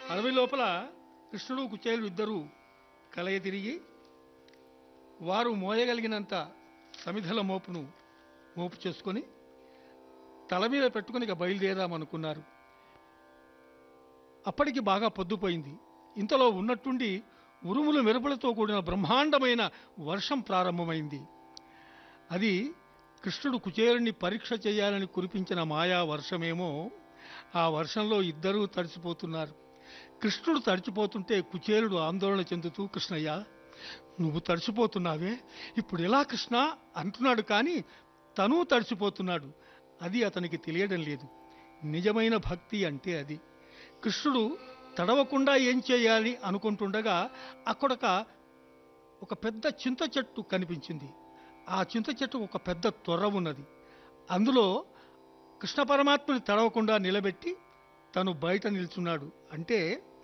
అడవి లోపల కృష్ణుడు కుచేలుడు ఇద్దరు కలయ తిరిగి వారు మోయగలిగినంత సమిధల మోపును మోపు చేసుకొని తల మీద పెట్టుకుని ఇక బయలుదేరామనుకున్నారు అప్పటికి బాగా పొద్దుపోయింది ఇంతలో ఉన్నట్టుండి ఉరుములు మెరుపులతో కూడిన బ్రహ్మాండమైన వర్షం ప్రారంభమైంది అది కృష్ణుడు కుచేరుని పరీక్ష చేయాలని కురిపించిన మాయా వర్షమేమో ఆ వర్షంలో ఇద్దరూ తడిసిపోతున్నారు కృష్ణుడు తడిచిపోతుంటే కుచేరుడు ఆందోళన చెందుతూ కృష్ణయ్య నువ్వు తడిసిపోతున్నావే ఇప్పుడు ఎలా కృష్ణ అంటున్నాడు కానీ తను తడిసిపోతున్నాడు అది అతనికి తెలియడం లేదు నిజమైన భక్తి అంటే అది కృష్ణుడు తడవకుండా ఏం చేయాలి అనుకుంటుండగా అక్కడొక ఒక పెద్ద చింత చెట్టు కనిపించింది ఆ చింత చెట్టు ఒక పెద్ద తొర్ర ఉన్నది అందులో కృష్ణ పరమాత్మని తడవకుండా నిలబెట్టి తను బయట నిల్చున్నాడు అంటే